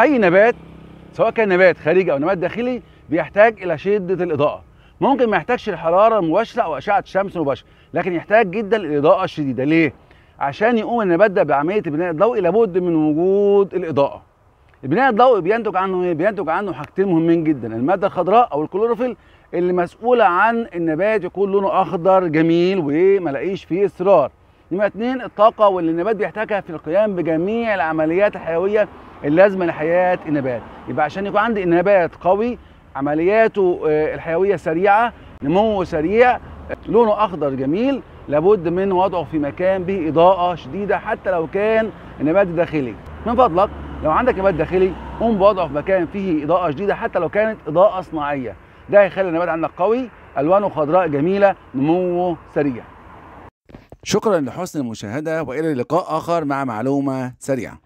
اي نبات سواء كان نبات خارجي او نبات داخلي بيحتاج الى شده الاضاءه ممكن ما يحتاجش الحراره المباشره او اشعه الشمس المباشره لكن يحتاج جدا الاضاءه الشديده ليه عشان يقوم النبات ده بعمليه البناء الضوئي لابد من وجود الاضاءه البناء الضوئي بينتج عنه ايه بينتج عنه حاجتين مهمين جدا الماده الخضراء او الكلوروفيل اللي مسؤوله عن النبات يكون لونه اخضر جميل وما لاقيش فيه اصرار نمرة اتنين الطاقة واللي النبات بيحتاجها في القيام بجميع العمليات الحيوية اللازمة لحياة النبات يبقى عشان يكون عندي نبات قوي عملياته آه، الحيوية سريعة نموه سريع لونه أخضر جميل لابد من وضعه في مكان به إضاءة شديدة حتى لو كان النبات داخلي من فضلك لو عندك نبات داخلي قوم بوضعه في مكان فيه إضاءة شديدة حتى لو كانت إضاءة صناعية ده هيخلي النبات عندك قوي ألوانه خضراء جميلة نموه سريع شكرا لحسن المشاهدة وإلى لقاء آخر مع معلومة سريعة